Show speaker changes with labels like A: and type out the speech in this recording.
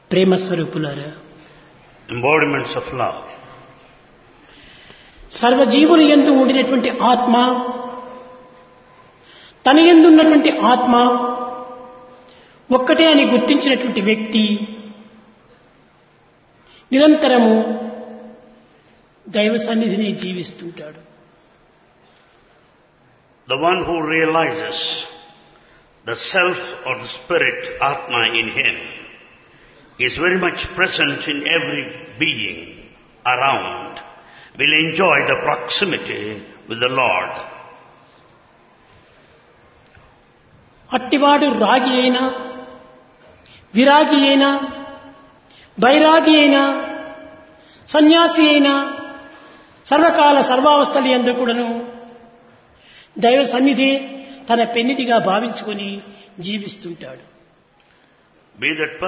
A: ప్రేమ స్వరూపులారా
B: embodiments of love.
A: సర్వజీవులు ఎందు ఉండినటువంటి ఆత్మ తన ఎందున్నటువంటి ఆత్మ ఒక్కటే అని గుర్తించినటువంటి వ్యక్తి నిరంతరము దైవ సన్నిధిని జీవిస్తుంటాడు
B: The one who realizes the self or the spirit, Atma in him, is very much present in every being around, will enjoy the proximity with the Lord.
A: అట్టివాడు రాగి అయినా విరాగి అయినా బైరాగి అయినా సన్యాసి అయినా సర్వకాల సర్వావస్థలు ఎందు కూడాను దైవ సన్నిధి తన పెన్నిధిగా భావించుకొని జీవిస్తుంటాడు
B: Be that